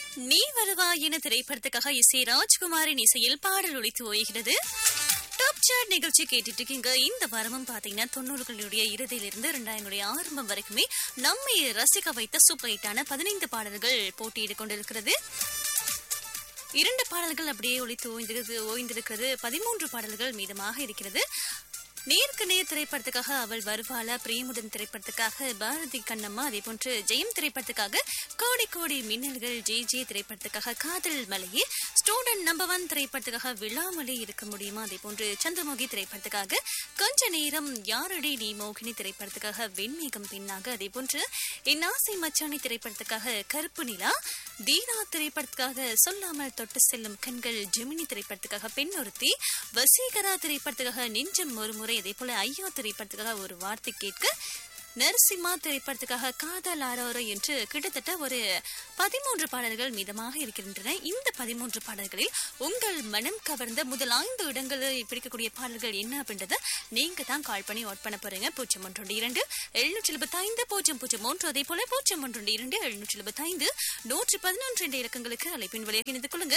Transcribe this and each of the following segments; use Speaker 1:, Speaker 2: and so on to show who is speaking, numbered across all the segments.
Speaker 1: நீ வருவா என திரைப்படத்துக்காக இசை ராஜ்குமாரின் இசையில் பாடல் ஒழித்து ஓய்கிறது டாப் சார்ட் நிகழ்ச்சி கேட்டுட்டு இருக்கீங்க இந்த வாரமும் பாத்தீங்கன்னா தொண்ணூறுகளுடைய இறுதியிலிருந்து இரண்டாயிரங்களுடைய ஆரம்பம் வரைக்குமே நம்மை ரசிக்க வைத்த சூப்பர் ஹிட்டான பதினைந்து பாடல்கள் போட்டியிட்டு கொண்டிருக்கிறது இரண்டு பாடல்கள் அப்படியே ஒழித்து ஓய்ந்திருக்கு ஓய்ந்திருக்கிறது பதிமூன்று பாடல்கள் மீதமாக இருக்கிறது நேருக்கு நேர் திரைப்படத்துக்காக அவள் வருவாளா பிரியமுடன் திரைப்படத்துக்காக பாரதி கண்ணம்மா அதே போன்று ஜெயம் திரைப்படத்துக்காக கோடி கோடி மின்னல்கள் ஜே ஜே திரைப்படத்துக்காக காதல் மலையே ஸ்டூடெண்ட் நம்பர் ஒன் திரைப்படத்துக்காக விழாமலே இருக்க முடியுமா அதே போன்று சந்திரமுகி திரைப்படத்துக்காக கொஞ்ச நேரம் யாரடி நீ மோகினி திரைப்படத்துக்காக வெண்மேகம் பின்னாக அதே போன்று என் ஆசை மச்சானி திரைப்படத்துக்காக கருப்பு நிலா தீனா திரைப்படத்துக்காக சொல்லாமல் தொட்டு செல்லும் கண்கள் ஜெமினி திரைப்படத்துக்காக பெண் ஒருத்தி வசீகரா திரைப்படத்துக்காக நெஞ்சம் ஒரு முறை அதே போல ஐயா திரைப்படத்துக்காக ஒரு வார்த்தை கேட்க நரசிம்மா திரைப்படத்துக்காக காதல் ஆரோரோ என்று கிட்டத்தட்ட ஒரு பதிமூன்று பாடல்கள் மீதமாக இருக்கின்றன இந்த பதிமூன்று பாடல்களில் உங்கள் மனம் கவர்ந்த முதல் ஐந்து இடங்களை பிடிக்கக்கூடிய பாடல்கள் என்ன அப்படின்றத நீங்க தான் கால் பண்ணி ஓட் பண்ண போறீங்க பூஜ்ஜியம் ஒன்று இரண்டு எழுநூற்றி எழுபத்தி ஐந்து பூஜ்ஜியம் பூஜ்ஜியம் மூன்று அதே போல பூஜ்ஜியம் ஒன்று இரண்டு எழுநூற்றி எழுபத்தி ஐந்து நூற்றி பதினொன்று என்ற இலக்கங்களுக்கு அழைப்பின் வழியாக இணைந்து கொள்ளுங்க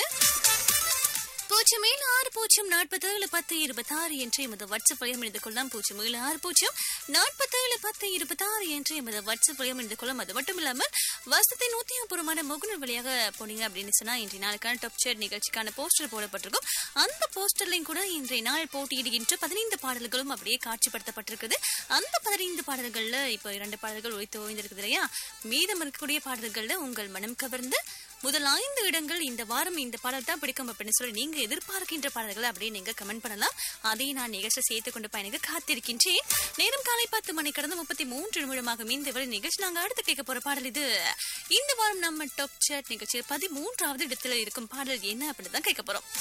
Speaker 1: பூஜ்ஜியம் ஏழு ஆறு பூஜ்ஜியம் நாற்பத்தி ஏழு பத்து இருபத்தி ஆறு என்று எமது வாட்ஸ்அப் வழியம் இணைந்து கொள்ளலாம் பூஜ்ஜியம் ஏழு ஆறு பூஜ்ஜியம் நாற்பத்தி ஏழு பத்து இருபத்தி ஆறு என்று எமது வாட்ஸ்அப் வழியம் இணைந்து கொள்ளலாம் அது மட்டும் இல்லாமல் வசதி நூத்தியபூர்வமான முகநூல் வழியாக போனீங்க அப்படின்னு சொன்னா இன்றைய நாளுக்கான டாப் சேர் நிகழ்ச்சிக்கான போஸ்டர் போடப்பட்டிருக்கும் அந்த போஸ்டர்லையும் கூட இன்றைய நாள் போட்டியிடுகின்ற பதினைந்து பாடல்களும் அப்படியே காட்சிப்படுத்தப்பட்டிருக்குது அந்த பதினைந்து பாடல்கள்ல இப்போ இரண்டு பாடல்கள் ஒழித்து ஓய்ந்திருக்குது இல்லையா மீதம் இருக்கக்கூடிய பாடல்கள்ல உங்கள் மனம் கவர்ந்து முதல் ஐந்து இடங்கள் இந்த வாரம் இந்த பாடல் தான் பிடிக்கும் அப்படின்னு சொல்லி நீங்க எதிர்பார்க்கின்ற பாடல்களை அப்படியே நீங்க கமெண்ட் பண்ணலாம் அதை நான் நிகழ்ச்சி சேர்த்து கொண்டு பயணிக்க காத்திருக்கின்றேன் நேரம் காலை பத்து மணி கடந்து முப்பத்தி மூன்று நிமிடமாகும் இந்த வரை நிகழ்ச்சி நாங்க அடுத்து கேட்க போற பாடல் இது இந்த வாரம் நம்ம டாப் சாட் நிகழ்ச்சியில் பதிமூன்றாவது இடத்துல இருக்கும் பாடல் என்ன அப்படின்னு தான் கேட்க போறோம்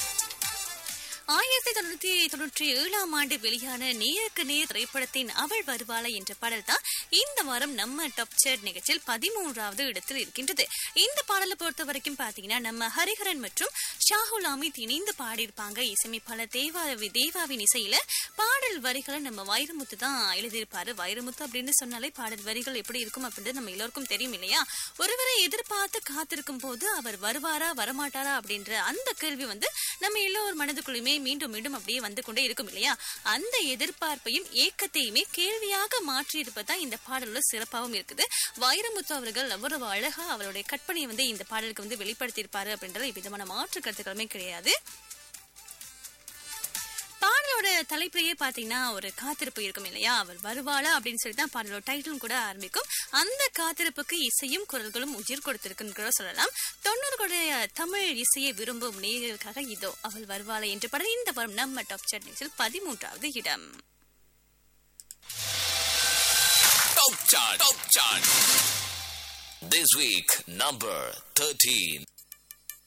Speaker 1: ஆயிரத்தி தொண்ணூத்தி தொண்ணூற்றி ஏழாம் ஆண்டு வெளியான நேருக்கு நேர் திரைப்படத்தின் அவள் வருவாளா என்ற பாடல் தான் இந்த வாரம் நம்ம டாப் சேட் நிகழ்ச்சியில் பதிமூன்றாவது இடத்தில் இருக்கின்றது இந்த பாடலை பொறுத்த வரைக்கும் பாத்தீங்கன்னா நம்ம ஹரிஹரன் மற்றும் ஷாகுல் அமித் இணைந்து பாடியிருப்பாங்க இசையமைப்பாளர் தேவா தேவாவின் இசையில பாடல் வரிகளை நம்ம வைரமுத்து தான் எழுதியிருப்பாரு வைரமுத்து அப்படின்னு சொன்னாலே பாடல் வரிகள் எப்படி இருக்கும் அப்படின்றது நம்ம எல்லோருக்கும் தெரியும் இல்லையா ஒருவரை எதிர்பார்த்து காத்திருக்கும் போது அவர் வருவாரா வரமாட்டாரா அப்படின்ற அந்த கேள்வி வந்து நம்ம எல்லோரும் மனதுக்குள்ளுமே மீண்டும் மீண்டும் அப்படியே வந்து கொண்டே இருக்கும் இல்லையா அந்த எதிர்பார்ப்பையும் ஏக்கத்தையுமே கேள்வியாக மாற்றி இருப்பதுதான் இந்த பாடலோட சிறப்பாகவும் இருக்குது வைரமுத்து அவர்கள் அவ்வளவு அழகா அவருடைய கற்பனையை வந்து இந்த பாடலுக்கு வந்து வெளிப்படுத்தியிருப்பாரு அப்படின்றது விதமான மாற்று கருத்துக்களுமே கிடையாது பாடலோட தலைப்பிலேயே பாத்தீங்கன்னா ஒரு காத்திருப்பு இருக்கும் இல்லையா அவர் வருவாளா அப்படின்னு சொல்லி தான் பாடலோட டைட்டிலும் கூட ஆரம்பிக்கும் அந்த காத்திருப்புக்கு இசையும் குரல்களும் உயிர் கொடுத்திருக்குன்னு கூட சொல்லலாம் தொண்ணூறுகளுடைய தமிழ் இசையை விரும்பும் நேயர்களுக்காக இதோ அவள் வருவாளா என்று பாடல் இந்த வாரம் நம்ம டாப் சாட் நிகழ்ச்சியில் பதிமூன்றாவது இடம்
Speaker 2: Top chart. Top chart. This week, number 13.